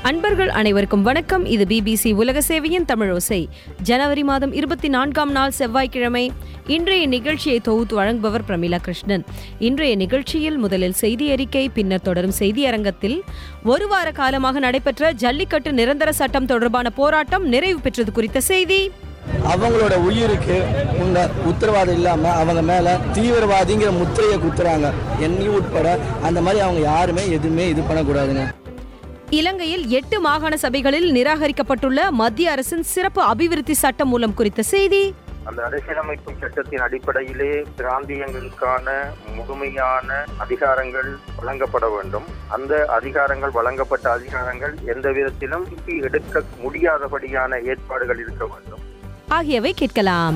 அன்பர்கள் அனைவருக்கும் வணக்கம் இது பிபிசி உலக சேவையின் தமிழோசை ஜனவரி மாதம் இருபத்தி நான்காம் நாள் செவ்வாய்க்கிழமை இன்றைய நிகழ்ச்சியை தொகுத்து வழங்குபவர் பிரமிளா கிருஷ்ணன் இன்றைய நிகழ்ச்சியில் முதலில் செய்தி அறிக்கை பின்னர் தொடரும் செய்தி அரங்கத்தில் ஒரு வார காலமாக நடைபெற்ற ஜல்லிக்கட்டு நிரந்தர சட்டம் தொடர்பான போராட்டம் நிறைவு பெற்றது குறித்த செய்தி அவங்களோட உயிருக்கு உங்க உத்தரவாதம் இல்லாம அவங்க மேல தீவிரவாதிங்கிற முத்திரையை குத்துறாங்க என்னையும் உட்பட அந்த மாதிரி அவங்க யாருமே எதுவுமே இது பண்ணக்கூடாதுங்க இலங்கையில் எட்டு மாகாண சபைகளில் நிராகரிக்கப்பட்டுள்ள மத்திய அரசின் சிறப்பு அபிவிருத்தி சட்டம் மூலம் குறித்த செய்தி அந்த அரசியலமைப்பு சட்டத்தின் அடிப்படையிலே பிராந்தியங்களுக்கான முழுமையான அதிகாரங்கள் வழங்கப்பட வேண்டும் அந்த அதிகாரங்கள் வழங்கப்பட்ட அதிகாரங்கள் எந்த விதத்திலும் திருப்பி எடுக்க முடியாதபடியான ஏற்பாடுகள் இருக்க வேண்டும் ஆகியவை கேட்கலாம்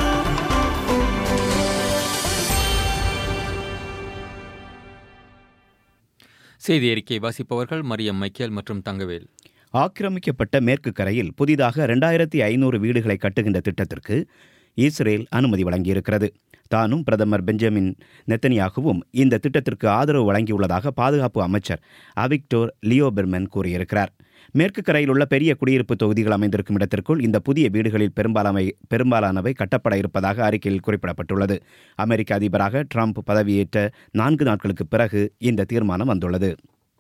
செய்தி அறிக்கை வாசிப்பவர்கள் மரியம் மைக்கேல் மற்றும் தங்கவேல் ஆக்கிரமிக்கப்பட்ட மேற்கு கரையில் புதிதாக ரெண்டாயிரத்தி ஐநூறு வீடுகளை கட்டுகின்ற திட்டத்திற்கு இஸ்ரேல் அனுமதி வழங்கியிருக்கிறது தானும் பிரதமர் பெஞ்சமின் நெத்தனியாகவும் இந்த திட்டத்திற்கு ஆதரவு வழங்கியுள்ளதாக பாதுகாப்பு அமைச்சர் அவிக்டோர் லியோபெர்மன் கூறியிருக்கிறார் மேற்கு கரையில் உள்ள பெரிய குடியிருப்பு தொகுதிகள் அமைந்திருக்கும் இடத்திற்குள் இந்த புதிய வீடுகளில் பெரும்பாலானவை பெரும்பாலானவை கட்டப்பட இருப்பதாக அறிக்கையில் குறிப்பிடப்பட்டுள்ளது அமெரிக்க அதிபராக ட்ரம்ப் பதவியேற்ற நான்கு நாட்களுக்கு பிறகு இந்த தீர்மானம் வந்துள்ளது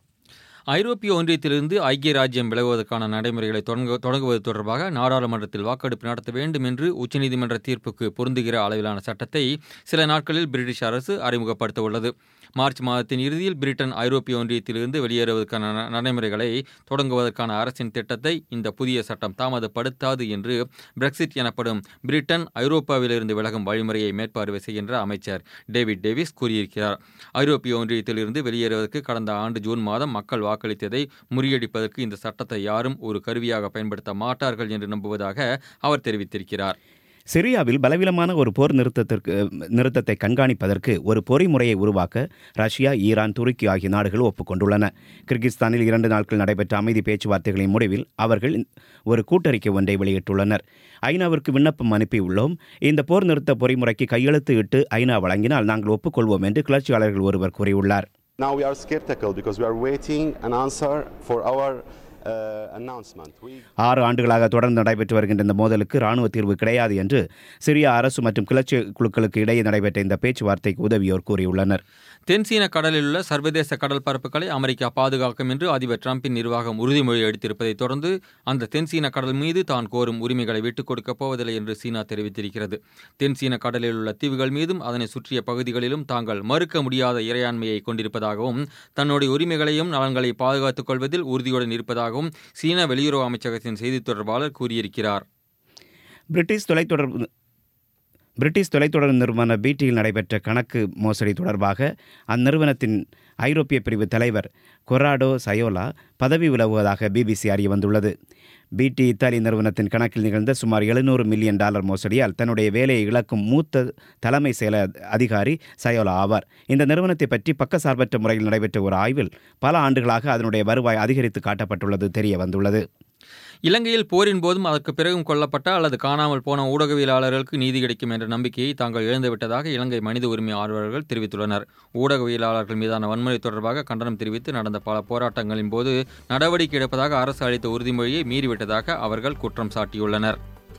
ஐரோப்பிய ஒன்றியத்திலிருந்து ஐக்கிய ராஜ்யம் விலகுவதற்கான நடைமுறைகளை தொடங்க தொடங்குவது தொடர்பாக நாடாளுமன்றத்தில் வாக்கெடுப்பு நடத்த வேண்டும் என்று உச்சநீதிமன்ற தீர்ப்புக்கு பொருந்துகிற அளவிலான சட்டத்தை சில நாட்களில் பிரிட்டிஷ் அரசு அறிமுகப்படுத்த உள்ளது மார்ச் மாதத்தின் இறுதியில் பிரிட்டன் ஐரோப்பிய ஒன்றியத்திலிருந்து வெளியேறுவதற்கான ந- நடைமுறைகளை தொடங்குவதற்கான அரசின் திட்டத்தை இந்த புதிய சட்டம் தாமதப்படுத்தாது என்று பிரெக்சிட் எனப்படும் பிரிட்டன் ஐரோப்பாவிலிருந்து விலகும் வழிமுறையை மேற்பார்வை செய்கின்ற அமைச்சர் டேவிட் டேவிஸ் கூறியிருக்கிறார் ஐரோப்பிய ஒன்றியத்திலிருந்து வெளியேறுவதற்கு கடந்த ஆண்டு ஜூன் மாதம் மக்கள் வாக்களித்ததை முறியடிப்பதற்கு இந்த சட்டத்தை யாரும் ஒரு கருவியாக பயன்படுத்த மாட்டார்கள் என்று நம்புவதாக அவர் தெரிவித்திருக்கிறார் சிரியாவில் பலவீனமான ஒரு போர் நிறுத்தத்திற்கு நிறுத்தத்தை கண்காணிப்பதற்கு ஒரு பொறிமுறையை உருவாக்க ரஷ்யா ஈரான் துருக்கி ஆகிய நாடுகள் ஒப்புக்கொண்டுள்ளன கிர்கிஸ்தானில் இரண்டு நாட்கள் நடைபெற்ற அமைதி பேச்சுவார்த்தைகளின் முடிவில் அவர்கள் ஒரு கூட்டறிக்கை ஒன்றை வெளியிட்டுள்ளனர் ஐநாவிற்கு விண்ணப்பம் அனுப்பியுள்ளோம் இந்த போர் நிறுத்த பொறிமுறைக்கு கையெழுத்து இட்டு ஐநா வழங்கினால் நாங்கள் ஒப்புக்கொள்வோம் என்று கிளர்ச்சியாளர்கள் ஒருவர் கூறியுள்ளார் Now we are skeptical because we are waiting an answer for our uh, announcement. We ஆறு ஆண்டுகளாக தொடர்ந்து நடைபெற்று வருகின்ற இந்த மோதலுக்கு ராணுவ தீர்வு கிடையாது என்று சிரியா அரசு மற்றும் கிளர்ச்சி குழுக்களுக்கு இடையே நடைபெற்ற இந்த பேச்சுவார்த்தைக்கு உதவியோர் கூறியுள்ளனர் தென்சீன கடலில் உள்ள சர்வதேச கடல் பரப்புகளை அமெரிக்கா பாதுகாக்கும் என்று அதிபர் டிரம்பின் நிர்வாகம் உறுதிமொழி அளித்திருப்பதை தொடர்ந்து அந்த தென்சீன கடல் மீது தான் கோரும் உரிமைகளை விட்டுக் கொடுக்கப் போவதில்லை என்று சீனா தெரிவித்திருக்கிறது தென்சீன கடலில் உள்ள தீவுகள் மீதும் அதனை சுற்றிய பகுதிகளிலும் தாங்கள் மறுக்க முடியாத இறையாண்மையை கொண்டிருப்பதாகவும் தன்னுடைய உரிமைகளையும் நலன்களை பாதுகாத்துக் கொள்வதில் உறுதியுடன் இருப்பதாகவும் சீன வெளியுறவு அமைச்சகத்தின் செய்தித் தொடர்பாளர் கூறியிருக்கிறார் பிரிட்டிஷ் தொலைத்தொடர்பு பிரிட்டிஷ் தொலைத்தொடர்பு நிறுவன பிடியில் நடைபெற்ற கணக்கு மோசடி தொடர்பாக அந்நிறுவனத்தின் ஐரோப்பிய பிரிவு தலைவர் கொராடோ சயோலா பதவி விலகுவதாக பிபிசி அறிய வந்துள்ளது பிடி இத்தாலி நிறுவனத்தின் கணக்கில் நிகழ்ந்த சுமார் எழுநூறு மில்லியன் டாலர் மோசடியால் தன்னுடைய வேலையை இழக்கும் மூத்த தலைமை செயல அதிகாரி சயோலா ஆவார் இந்த நிறுவனத்தை பற்றி பக்கசார்பற்ற முறையில் நடைபெற்ற ஒரு ஆய்வில் பல ஆண்டுகளாக அதனுடைய வருவாய் அதிகரித்து காட்டப்பட்டுள்ளது தெரிய வந்துள்ளது இலங்கையில் போரின் போதும் அதற்கு பிறகும் கொல்லப்பட்ட அல்லது காணாமல் போன ஊடகவியலாளர்களுக்கு நீதி கிடைக்கும் என்ற நம்பிக்கையை தாங்கள் இழந்துவிட்டதாக இலங்கை மனித உரிமை ஆர்வலர்கள் தெரிவித்துள்ளனர் ஊடகவியலாளர்கள் மீதான வன்முறை தொடர்பாக கண்டனம் தெரிவித்து நடந்த பல போராட்டங்களின் போது நடவடிக்கை எடுப்பதாக அரசு அளித்த உறுதிமொழியை மீறிவிட்டதாக அவர்கள் குற்றம் சாட்டியுள்ளனர்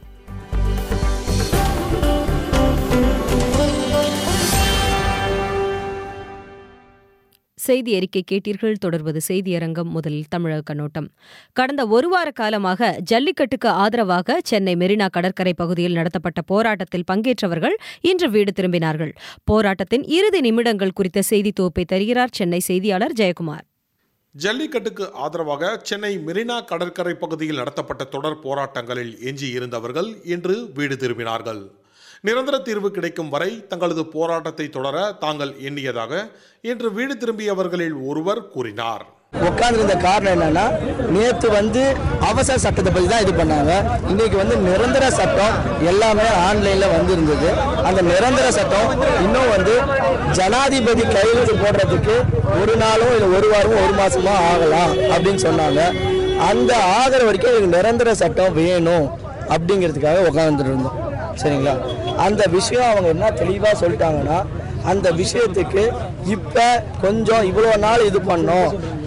செய்தி அறிக்கை கேட்டீர்கள் தொடர்வது செய்தியரங்கம் முதலில் தமிழக கண்ணோட்டம் கடந்த ஒரு வார காலமாக ஜல்லிக்கட்டுக்கு ஆதரவாக சென்னை மெரினா கடற்கரை பகுதியில் நடத்தப்பட்ட போராட்டத்தில் பங்கேற்றவர்கள் இன்று வீடு திரும்பினார்கள் போராட்டத்தின் இறுதி நிமிடங்கள் குறித்த செய்தி தொகுப்பை தருகிறார் சென்னை செய்தியாளர் ஜெயக்குமார் ஜல்லிக்கட்டுக்கு ஆதரவாக சென்னை மெரினா கடற்கரை பகுதியில் நடத்தப்பட்ட தொடர் போராட்டங்களில் எஞ்சி இருந்தவர்கள் இன்று வீடு திரும்பினார்கள் நிரந்தர தீர்வு கிடைக்கும் வரை தங்களது போராட்டத்தை தொடர தாங்கள் எண்ணியதாக இன்று வீடு திரும்பியவர்களில் ஒருவர் கூறினார் உட்காந்துருந்த காரணம் என்னன்னா நேத்து வந்து அவசர சட்டத்தை பத்தி தான் இது பண்ணாங்க இன்னைக்கு வந்து நிரந்தர சட்டம் எல்லாமே ஆன்லைன்ல வந்திருந்தது அந்த நிரந்தர சட்டம் இன்னும் வந்து ஜனாதிபதி கையெழுத்து போடுறதுக்கு ஒரு நாளோ இல்லை ஒரு வாரமோ ஒரு மாசமோ ஆகலாம் அப்படின்னு சொன்னாங்க அந்த ஆகிற வரைக்கும் எனக்கு நிரந்தர சட்டம் வேணும் அப்படிங்கிறதுக்காக உட்காந்துட்டு இருந்தோம் சரிங்களா அந்த விஷயம் அவங்க என்ன தெளிவாக சொல்லிட்டாங்கன்னா அந்த விஷயத்துக்கு இப்போ கொஞ்சம் இவ்வளோ நாள் இது பண்ணோம்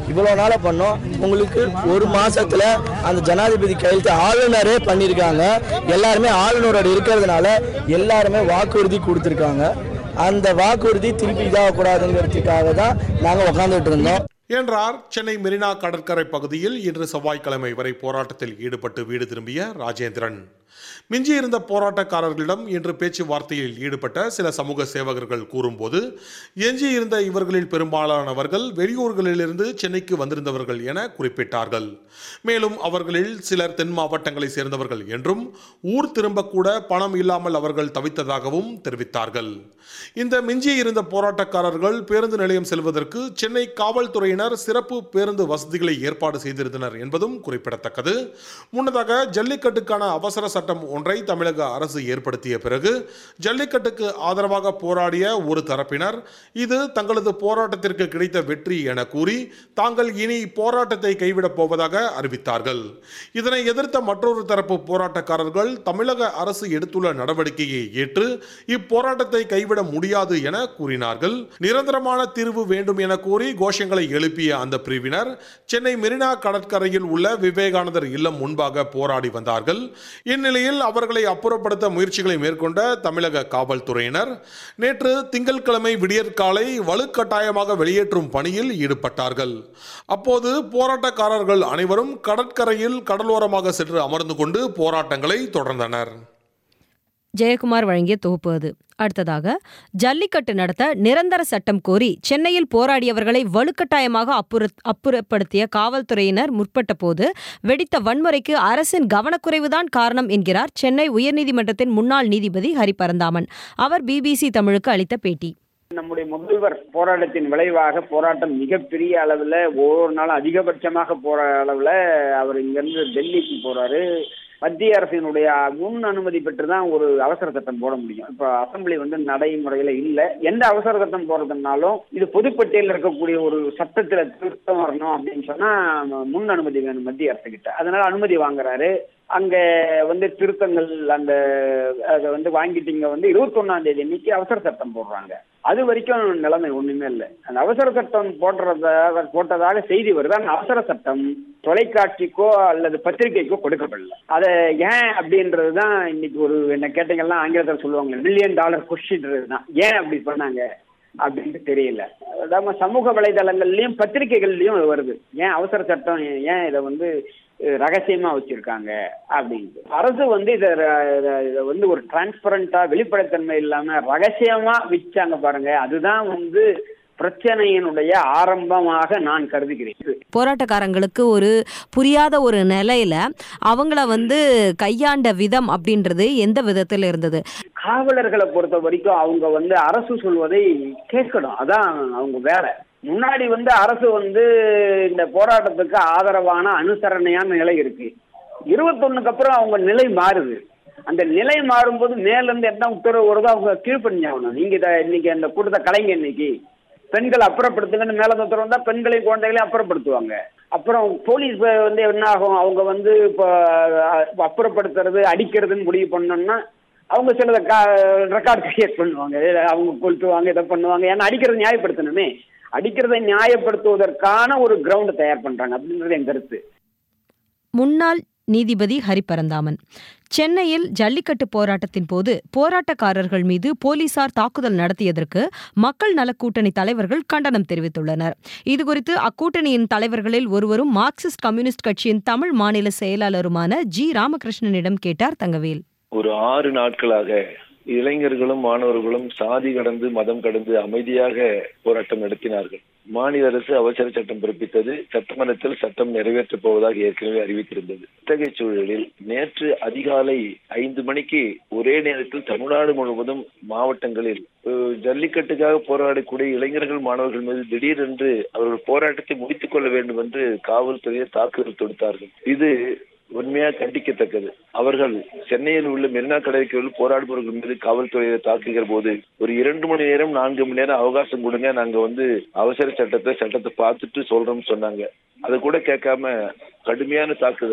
இவ்வளோ நாளாக பண்ணோம் உங்களுக்கு ஒரு மாசத்துல அந்த ஜனாதிபதி கையெழுத்து ஆளுநரே பண்ணியிருக்காங்க எல்லாருமே ஆளுநரோட இருக்கிறதுனால எல்லாருமே வாக்குறுதி கொடுத்துருக்காங்க அந்த வாக்குறுதி திருப்பி இதாகக்கூடாதுங்கிறதுக்காக தான் நாங்கள் உக்காந்துட்டு இருந்தோம் என்றார் சென்னை மெரினா கடற்கரை பகுதியில் இன்று செவ்வாய்க்கிழமை வரை போராட்டத்தில் ஈடுபட்டு வீடு திரும்பிய ராஜேந்திரன் மிஞ்சியிருந்த போராட்டக்காரர்களிடம் இன்று பேச்சுவார்த்தையில் ஈடுபட்ட சில சமூக சேவகர்கள் கூறும்போது எஞ்சியிருந்த இவர்களில் பெரும்பாலானவர்கள் வெளியூர்களிலிருந்து சென்னைக்கு வந்திருந்தவர்கள் என குறிப்பிட்டார்கள் மேலும் அவர்களில் சிலர் தென் மாவட்டங்களை சேர்ந்தவர்கள் என்றும் ஊர் திரும்பக்கூட பணம் இல்லாமல் அவர்கள் தவித்ததாகவும் தெரிவித்தார்கள் இந்த மிஞ்சியிருந்த போராட்டக்காரர்கள் பேருந்து நிலையம் செல்வதற்கு சென்னை காவல்துறையினர் சிறப்பு பேருந்து வசதிகளை ஏற்பாடு செய்திருந்தனர் என்பதும் குறிப்பிடத்தக்கது முன்னதாக ஜல்லிக்கட்டுக்கான அவசர சட்டம் ஒன்றை தமிழக அரசு ஏற்படுத்திய பிறகு ஜல்லிக்கட்டுக்கு ஆதரவாக போராடிய ஒரு தரப்பினர் இது தங்களது போராட்டத்திற்கு கிடைத்த வெற்றி என கூறி தாங்கள் இனி போராட்டத்தை கைவிடப் போவதாக அறிவித்தார்கள் இதனை எதிர்த்த மற்றொரு தரப்பு போராட்டக்காரர்கள் தமிழக அரசு எடுத்துள்ள நடவடிக்கையை ஏற்று இப்போராட்டத்தை கைவிட முடியாது என கூறினார்கள் நிரந்தரமான தீர்வு வேண்டும் என கூறி கோஷங்களை எழுப்பிய அந்த பிரிவினர் சென்னை மெரினா கடற்கரையில் உள்ள விவேகானந்தர் இல்லம் முன்பாக போராடி வந்தார்கள் இந்நிலையில் அவர்களை அப்புறப்படுத்த முயற்சிகளை மேற்கொண்ட தமிழக காவல்துறையினர் நேற்று திங்கட்கிழமை விடியற்காலை வலுக்கட்டாயமாக வெளியேற்றும் பணியில் ஈடுபட்டார்கள் அப்போது போராட்டக்காரர்கள் அனைவரும் கடற்கரையில் கடலோரமாக சென்று அமர்ந்து கொண்டு போராட்டங்களை தொடர்ந்தனர் ஜெயக்குமார் வழங்கிய தொகுப்பு அது அடுத்ததாக ஜல்லிக்கட்டு நடத்த நிரந்தர சட்டம் கோரி சென்னையில் போராடியவர்களை வலுக்கட்டாயமாக அப்புற அப்புறப்படுத்திய காவல்துறையினர் முற்பட்ட போது வெடித்த வன்முறைக்கு அரசின் கவனக்குறைவுதான் காரணம் என்கிறார் சென்னை உயர்நீதிமன்றத்தின் முன்னாள் நீதிபதி ஹரிபரந்தாமன் அவர் பிபிசி தமிழுக்கு அளித்த பேட்டி நம்முடைய முதல்வர் போராட்டத்தின் விளைவாக போராட்டம் மிகப்பெரிய அளவுல ஒவ்வொரு நாளும் அதிகபட்சமாக போற அளவுல அவர் இங்கிருந்து டெல்லிக்கு போறாரு மத்திய அரசினுடைய முன் அனுமதி பெற்று தான் ஒரு அவசர சட்டம் போட முடியும் இப்ப அசம்பிளி வந்து நடைமுறையில இல்ல எந்த அவசர சட்டம் போடுறதுனாலும் இது பொதுப்பட்டியலில் இருக்கக்கூடிய ஒரு சட்டத்துல திருத்தம் வரணும் அப்படின்னு சொன்னா முன் அனுமதி வேணும் மத்திய அரசு கிட்ட அதனால அனுமதி வாங்குறாரு அங்க வந்து திருத்தங்கள் அந்த அதை வந்து வாங்கிட்டீங்க வந்து இருபத்தொன்னாம் தேதி அன்னைக்கு அவசர சட்டம் போடுறாங்க அது வரைக்கும் நிலைமை ஒண்ணுமே இல்லை அந்த அவசர சட்டம் போடுறத போட்டதாக செய்தி வருது அந்த அவசர சட்டம் தொலைக்காட்சிக்கோ அல்லது பத்திரிகைக்கோ கொடுக்கப்படல அதை ஏன் அப்படின்றது தான் இன்னைக்கு ஒரு என்ன கேட்டீங்கன்னா ஆங்கிலத்தில் சொல்லுவாங்க மில்லியன் டாலர் கொஸ்டின்றது தான் ஏன் அப்படி பண்ணாங்க அப்படின்ட்டு தெரியல அதாவது சமூக வலைதளங்கள்லயும் பத்திரிகைகள்லயும் அது வருது ஏன் அவசர சட்டம் ஏன் இதை வந்து ரகசியமா வச்சிருக்காங்க அப்படின்ட்டு அரசு வந்து இதை இதை வந்து ஒரு டிரான்ஸ்பரண்டா வெளிப்படைத்தன்மை இல்லாம ரகசியமா வச்சாங்க பாருங்க அதுதான் வந்து பிரச்சனையினுடைய ஆரம்பமாக நான் கருதுகிறேன் போராட்டக்காரங்களுக்கு ஒரு புரியாத ஒரு நிலையில அவங்கள வந்து கையாண்ட விதம் அப்படின்றது எந்த விதத்தில் இருந்தது காவலர்களை பொறுத்த வரைக்கும் அவங்க வந்து அரசு சொல்வதை கேட்கணும் அதான் அவங்க வேலை முன்னாடி வந்து அரசு வந்து இந்த போராட்டத்துக்கு ஆதரவான அனுசரணையான நிலை இருக்கு இருபத்தொன்னுக்கு அப்புறம் அவங்க நிலை மாறுது அந்த நிலை மாறும்போது மேல இருந்து என்ன உத்தரவு வருதோ அவங்க கீழ்ப்பணிஞ்சாகணும் நீங்க இதை இன்னைக்கு அந்த கூட்டத்தை கலைங்க இன்னைக்கு பெண்களை அப்புறப்படுத்துங்கன்னு மேல உத்தரவு வந்தா பெண்களையும் குழந்தைகளையும் அப்புறப்படுத்துவாங்க அப்புறம் போலீஸ் வந்து என்ன ஆகும் அவங்க வந்து இப்போ அப்புறப்படுத்துறது அடிக்கிறதுன்னு முடிவு பண்ணோம்னா அவங்க சிலதை ரெக்கார்ட் கிரியேட் பண்ணுவாங்க அவங்க கொளுத்துவாங்க இதை பண்ணுவாங்க ஏன்னா அடிக்கிறத நியாயப்படுத்தணுமே அடிக்கிறதை நியாயப்படுத்துவதற்கான ஒரு கிரவுண்ட் தயார் பண்றாங்க அப்படின்றது என் கருத்து முன்னாள் நீதிபதி ஹரிபரந்தாமன் சென்னையில் ஜல்லிக்கட்டு போராட்டத்தின் போது போராட்டக்காரர்கள் மீது போலீசார் தாக்குதல் நடத்தியதற்கு மக்கள் நலக் கூட்டணி தலைவர்கள் கண்டனம் தெரிவித்துள்ளனர் இதுகுறித்து அக்கூட்டணியின் தலைவர்களில் ஒருவரும் மார்க்சிஸ்ட் கம்யூனிஸ்ட் கட்சியின் தமிழ் மாநில செயலாளருமான ஜி ராமகிருஷ்ணனிடம் கேட்டார் தங்கவேல் ஒரு ஆறு நாட்களாக இளைஞர்களும் மாணவர்களும் சாதி கடந்து மதம் கடந்து அமைதியாக போராட்டம் நடத்தினார்கள் மாநில அரசு அவசர சட்டம் பிறப்பித்தது சட்டமன்றத்தில் சட்டம் நிறைவேற்றப் போவதாக ஏற்கனவே அறிவித்திருந்தது இத்தகைய சூழலில் நேற்று அதிகாலை ஐந்து மணிக்கு ஒரே நேரத்தில் தமிழ்நாடு முழுவதும் மாவட்டங்களில் ஜல்லிக்கட்டுக்காக போராடக்கூடிய இளைஞர்கள் மாணவர்கள் மீது திடீரென்று அவர்கள் போராட்டத்தை முடித்துக் கொள்ள வேண்டும் என்று காவல்துறையை தாக்குதல் தொடுத்தார்கள் இது உண்மையா கண்டிக்கத்தக்கது அவர்கள் சென்னையில் உள்ள மெரினா கடற்கரையில் போராடுபவர்கள் மீது காவல்துறையை தாக்குகிற போது ஒரு இரண்டு மணி நேரம் நான்கு மணி நேரம் அவகாசம் கொடுங்க நாங்க வந்து அவசர சட்டத்தை சட்டத்தை பார்த்துட்டு சொல்றோம்னு சொன்னாங்க அதை கூட கேட்காம கடுமையான தாக்குதல்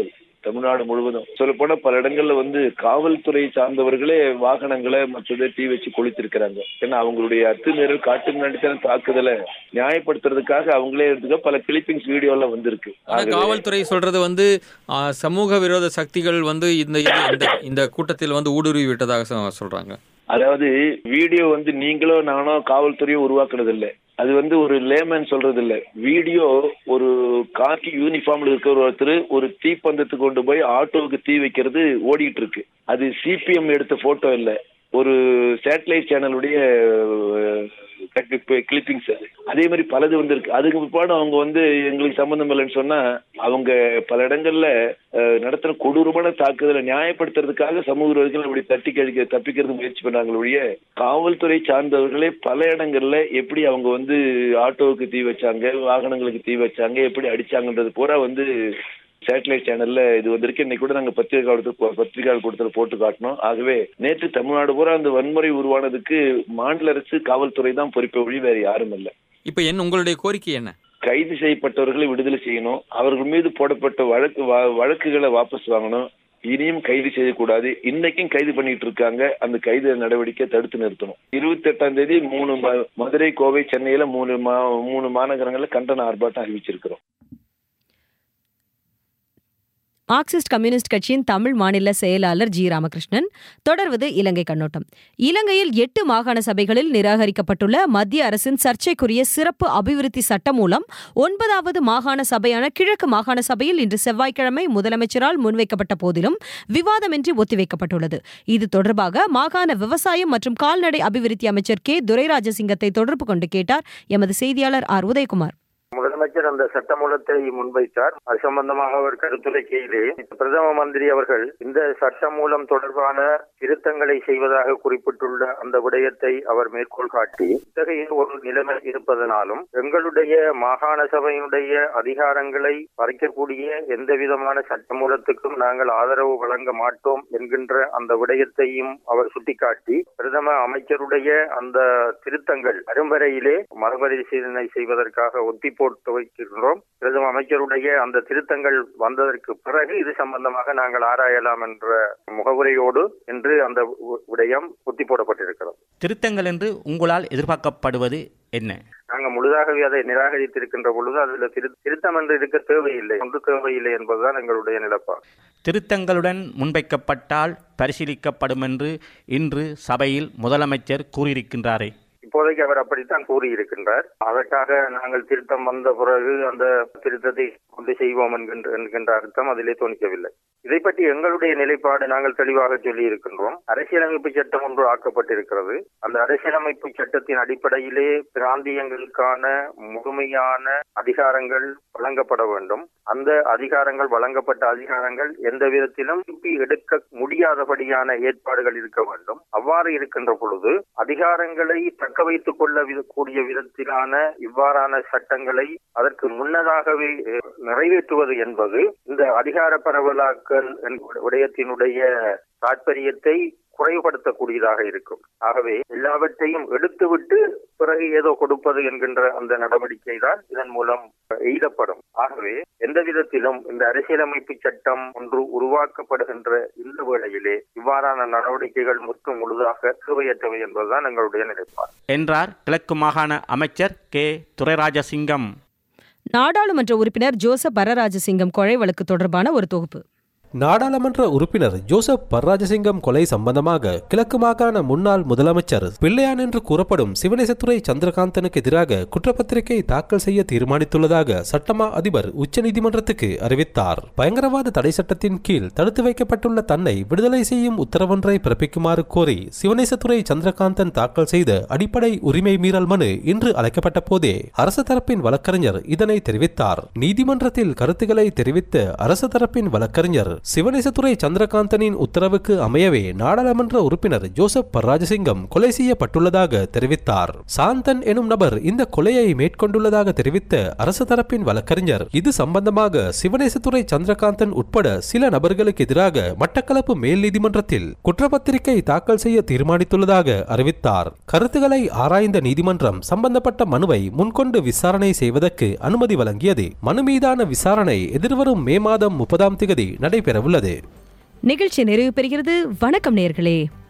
தமிழ்நாடு முழுவதும் சொல்ல போனா பல இடங்கள்ல வந்து காவல்துறை சார்ந்தவர்களே வாகனங்களை மற்றதை தீ வச்சு கொளுத்திருக்கிறாங்க ஏன்னா அவங்களுடைய அத்துமீறல் காட்டு மிராண்டித்தனம் தாக்குதலை நியாயப்படுத்துறதுக்காக அவங்களே எடுத்துக்க பல கிளிப்பிங்ஸ் வீடியோ எல்லாம் வந்திருக்கு ஆனா ஆகவே- காவல்துறை சொல்றது வந்து ஆ, சமூக விரோத சக்திகள் வந்து இந்த இது- இந்த இந்த கூட்டத்தில் வந்து ஊடுருவி விட்டதாக சொ- சொல்றாங்க அதாவது வீடியோ வந்து நீங்களோ நானோ காவல்துறையோ உருவாக்குறது இல்ல அது வந்து ஒரு லேமன் சொல்றது இல்ல வீடியோ ஒரு காக்கி யூனிஃபார்ம்ல இருக்கிற ஒருத்தர் ஒரு தீப்பந்தத்துக்கு கொண்டு போய் ஆட்டோவுக்கு தீ வைக்கிறது ஓடிட்டு இருக்கு அது சிபிஎம் எடுத்த போட்டோ இல்ல ஒரு சேட்டலைட் சேனலுடைய கிளிப்பிங்ஸ் அது அதே மாதிரி பலது வந்திருக்கு அதுக்கு பிற்பாடு அவங்க வந்து எங்களுக்கு சம்பந்தம் இல்லைன்னு சொன்னா அவங்க பல இடங்கள்ல அஹ், நடத்துற கொடூரமான தாக்குதலை நியாயப்படுத்துறதுக்காக சமூக விரோதிகள் இப்படி தட்டி கழிக்க தப்பிக்கிறது முயற்சி பண்ணாங்களே ஒழிய காவல்துறை சார்ந்தவர்களே பல இடங்கள்ல எப்படி அவங்க வந்து ஆட்டோவுக்கு தீ வச்சாங்க வாகனங்களுக்கு தீ வச்சாங்க எப்படி அடிச்சாங்கன்றது பூரா வந்து சேட்டலைட் சேனல்ல இது வந்திருக்கு இன்னைக்கு கூட நாங்க பத்திரிகை கொடுத்து பத்திரிகை கொடுத்துல போட்டு காட்டினோம் ஆகவே நேற்று தமிழ்நாடு பூரா அந்த வன்முறை உருவானதுக்கு மாநில அரசு காவல்துறை தான் பொறுப்பை ஒழி வேற யாரும் இல்லை இப்ப என்ன உங்களுடைய கோரிக்கை என்ன கைது செய்யப்பட்டவர்களை விடுதலை செய்யணும் அவர்கள் மீது போடப்பட்ட வழக்கு வா- வழக்குகளை வாபஸ் வாங்கணும் இனியும் கைது செய்யக்கூடாது இன்னைக்கும் கைது பண்ணிட்டு இருக்காங்க அந்த கைது நடவடிக்கை தடுத்து நிறுத்தணும் இருபத்தி எட்டாம் தேதி மூணு ம- மதுரை கோவை சென்னையில மூணு மா- மூணு மாநகரங்கள்ல கண்டன ஆர்ப்பாட்டம் அறிவிச்சிருக்கிறோம் மார்க்சிஸ்ட் கம்யூனிஸ்ட் கட்சியின் தமிழ் மாநில செயலாளர் ஜி ராமகிருஷ்ணன் தொடர்வது இலங்கை கண்ணோட்டம் இலங்கையில் எட்டு மாகாண சபைகளில் நிராகரிக்கப்பட்டுள்ள மத்திய அரசின் சர்ச்சைக்குரிய சிறப்பு அபிவிருத்தி சட்டம் மூலம் ஒன்பதாவது மாகாண சபையான கிழக்கு மாகாண சபையில் இன்று செவ்வாய்க்கிழமை முதலமைச்சரால் முன்வைக்கப்பட்ட போதிலும் விவாதமின்றி ஒத்திவைக்கப்பட்டுள்ளது இது தொடர்பாக மாகாண விவசாயம் மற்றும் கால்நடை அபிவிருத்தி அமைச்சர் கே துரைராஜசிங்கத்தை தொடர்பு கொண்டு கேட்டார் எமது செய்தியாளர் ஆர் உதயகுமார் முதலமைச்சர் அந்த சட்டமூலத்தை முன்வைத்தார் அது சம்பந்தமாக அவர் கருத்துரைக்கையிலே பிரதம மந்திரி அவர்கள் இந்த சட்டமூலம் தொடர்பான திருத்தங்களை செய்வதாக குறிப்பிட்டுள்ள அந்த விடயத்தை அவர் மேற்கோள் காட்டி இத்தகைய ஒரு நிலைமை இருப்பதனாலும் எங்களுடைய மாகாண சபையினுடைய அதிகாரங்களை பறிக்கக்கூடிய எந்த விதமான சட்டமூலத்துக்கும் நாங்கள் ஆதரவு வழங்க மாட்டோம் என்கின்ற அந்த விடயத்தையும் அவர் சுட்டிக்காட்டி பிரதம அமைச்சருடைய அந்த திருத்தங்கள் அரும்பரையிலே மறுபரிசீலனை செய்வதற்காக ஒத்தி போட்டு வைக்கின்றோம் பிரதம அமைச்சருடைய அந்த திருத்தங்கள் வந்ததற்கு பிறகு இது சம்பந்தமாக நாங்கள் ஆராயலாம் என்ற முகவுரையோடு இன்று அந்த வி- விடயம் ஒத்தி போடப்பட்டிருக்கிறது திருத்தங்கள் என்று உங்களால் எதிர்பார்க்கப்படுவது என்ன நாங்கள் முழுதாகவே அதை நிராகரித்திருக்கின்ற பொழுது அதுல திரு திருத்தம் என்று இருக்க தேவையில்லை ஒன்று தேவையில்லை என்பதுதான் எங்களுடைய நிலப்பாடு திருத்தங்களுடன் முன்வைக்கப்பட்டால் பரிசீலிக்கப்படும் என்று இன்று சபையில் முதலமைச்சர் கூறியிருக்கின்றாரே இப்போதைக்கு அவர் அப்படித்தான் கூறியிருக்கின்றார் அதற்காக நாங்கள் திருத்தம் வந்த பிறகு அந்த திருத்தத்தை கொண்டு செய்வோம் என்கின்ற என்கின்ற அர்த்தம் அதிலே தோணிக்கவில்லை இதை பற்றி எங்களுடைய நிலைப்பாடு நாங்கள் தெளிவாக சொல்லி இருக்கின்றோம் அரசியலமைப்பு சட்டம் ஒன்று ஆக்கப்பட்டிருக்கிறது அந்த அரசியலமைப்பு சட்டத்தின் அடிப்படையிலே பிராந்தியங்களுக்கான முழுமையான அதிகாரங்கள் வழங்கப்பட வேண்டும் அந்த அதிகாரங்கள் வழங்கப்பட்ட அதிகாரங்கள் எந்த விதத்திலும் திருப்பி எடுக்க முடியாதபடியான ஏற்பாடுகள் இருக்க வேண்டும் அவ்வாறு இருக்கின்ற பொழுது அதிகாரங்களை தக்க வைத்துக் கொள்ள வித- கூடிய விதத்திலான இவ்வாறான சட்டங்களை அதற்கு முன்னதாகவே அஹ், நிறைவேற்றுவது என்பது இந்த அதிகார பரவலாக்கல் என்கிற விடயத்தினுடைய தாற்பயத்தை குறைவுபடுத்தக்கூடியதாக இருக்கும் ஆகவே எல்லாவற்றையும் எடுத்துவிட்டு பிறகு ஏதோ கொடுப்பது என்கின்ற அந்த நடவடிக்கை தான் இதன் மூலம் எய்தப்படும் ஆகவே எந்த விதத்திலும் இந்த அரசியலமைப்பு சட்டம் ஒன்று உருவாக்கப்படுகின்ற இந்த வேளையிலே இவ்வாறான நடவடிக்கைகள் முற்று முழுதாக தேவையற்றவை என்பதுதான் எங்களுடைய நிலைப்பாடு என்றார் கிழக்கு மாகாண அமைச்சர் கே துரைராஜசிங்கம் நாடாளுமன்ற உறுப்பினர் ஜோசப் பரராஜசிங்கம் கொலை வழக்கு தொடர்பான ஒரு தொகுப்பு நாடாளுமன்ற உறுப்பினர் ஜோசப் பர்ராஜசிங்கம் கொலை சம்பந்தமாக கிழக்கு மாகாண முன்னாள் முதலமைச்சர் பிள்ளையான் என்று கூறப்படும் சிவனேசத்துறை சந்திரகாந்தனுக்கு எதிராக குற்றப்பத்திரிகை தாக்கல் செய்ய தீர்மானித்துள்ளதாக சட்டமா அதிபர் உச்சநீதிமன்றத்துக்கு அறிவித்தார் பயங்கரவாத தடை சட்டத்தின் கீழ் தடுத்து வைக்கப்பட்டுள்ள தன்னை விடுதலை செய்யும் உத்தரவொன்றை பிறப்பிக்குமாறு கோரி சிவனேசத்துறை சந்திரகாந்தன் தாக்கல் செய்த அடிப்படை உரிமை மீறல் மனு இன்று அழைக்கப்பட்ட போதே அரசு தரப்பின் வழக்கறிஞர் இதனை தெரிவித்தார் நீதிமன்றத்தில் கருத்துக்களை தெரிவித்த அரசு தரப்பின் வழக்கறிஞர் சிவனேசத்துறை சந்திரகாந்தனின் உத்தரவுக்கு அமையவே நாடாளுமன்ற உறுப்பினர் ஜோசப் பர்ராஜசிங்கம் கொலை செய்யப்பட்டுள்ளதாக தெரிவித்தார் சாந்தன் எனும் நபர் இந்த கொலையை மேற்கொண்டுள்ளதாக தெரிவித்த அரசு தரப்பின் வழக்கறிஞர் இது சம்பந்தமாக சிவனேசத்துறை சந்திரகாந்தன் உட்பட சில நபர்களுக்கு எதிராக மட்டக்களப்பு மேல் நீதிமன்றத்தில் குற்றப்பத்திரிகை தாக்கல் செய்ய தீர்மானித்துள்ளதாக அறிவித்தார் கருத்துக்களை ஆராய்ந்த நீதிமன்றம் சம்பந்தப்பட்ட மனுவை முன்கொண்டு விசாரணை செய்வதற்கு அனுமதி வழங்கியது மனு மீதான விசாரணை எதிர்வரும் மே மாதம் முப்பதாம் திகதி நடைபெற இடம்பெறவுள்ளது நிகழ்ச்சி நிறைவு பெறுகிறது வணக்கம் நேர்களே